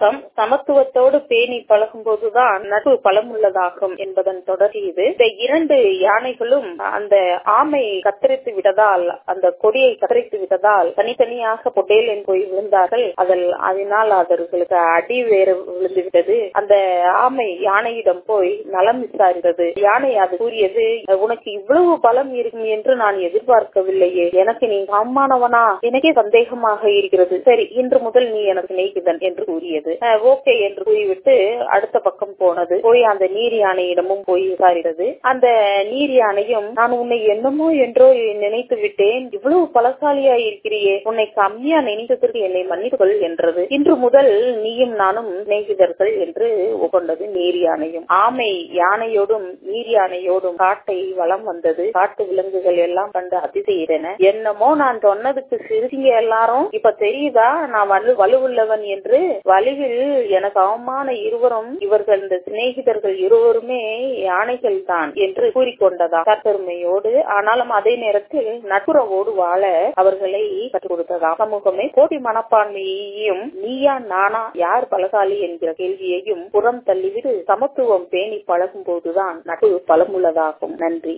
வணக்கம் சமத்துவத்தோடு பேணி பழகும் போதுதான் நட்பு பலமுள்ளதாகும் என்பதன் தொடர் இது இந்த இரண்டு யானைகளும் அந்த ஆமை கத்தரித்து விட்டதால் அந்த கொடியை கத்தரித்து விட்டதால் தனித்தனியாக பொட்டேல் போய் விழுந்தார்கள் அதில் அதனால் அவர்களுக்கு அடி வேறு விழுந்து விட்டது அந்த ஆமை யானையிடம் போய் நலம் விசாரித்தது யானை அது கூறியது உனக்கு இவ்வளவு பலம் இருக்கும் என்று நான் எதிர்பார்க்கவில்லையே எனக்கு நீ சமமானவனா எனக்கே சந்தேகமாக இருக்கிறது சரி இன்று முதல் நீ எனக்கு நெய்குதன் என்று கூறியது ஓகே என்று கூறிவிட்டு அடுத்த பக்கம் போனது போய் அந்த நீர் யானையிடமும் போய் விசாரித்தது அந்த நீர் யானையும் நான் உன்னை என்னமோ என்றோ நினைத்து விட்டேன் இவ்வளவு பலசாலியா இருக்கிறியே உன்னை கம்மியா நினைத்ததற்கு என்னை மன்னித்துக்கொள் என்றது இன்று முதல் நீயும் நானும் சிநேகிதர்கள் என்று கொண்டது நீர் யானையும் ஆமை யானையோடும் நீர் யானையோடும் காட்டை வளம் வந்தது காட்டு விலங்குகள் எல்லாம் கண்டு அதிசயிடன என்னமோ நான் சொன்னதுக்கு சிரிங்க எல்லாரும் இப்ப தெரியுதா நான் வலு வலுவுள்ளவன் என்று வலுவில் எனக்கு அவமான இருவரும் இவர்கள் இந்த சிநேகிதர்கள் இருவருமே யானைகள் தான் என்று கூறிக்கொண்டதா தற்பெருமையோடு ஆனாலும் அதே நேரத்தில் நட்புறவோடு வாழ அவர்களை கற்றுக் கொடுத்ததா சமூகமே போட்டி மனப்பான்மையையும் நீயா நானா யார் பலசாலி என்கிற கேள்வியையும் புறம் தள்ளிவிட்டு சமத்துவம் பேணி பழகும் போதுதான் நட்பு பலமுள்ளதாகும் நன்றி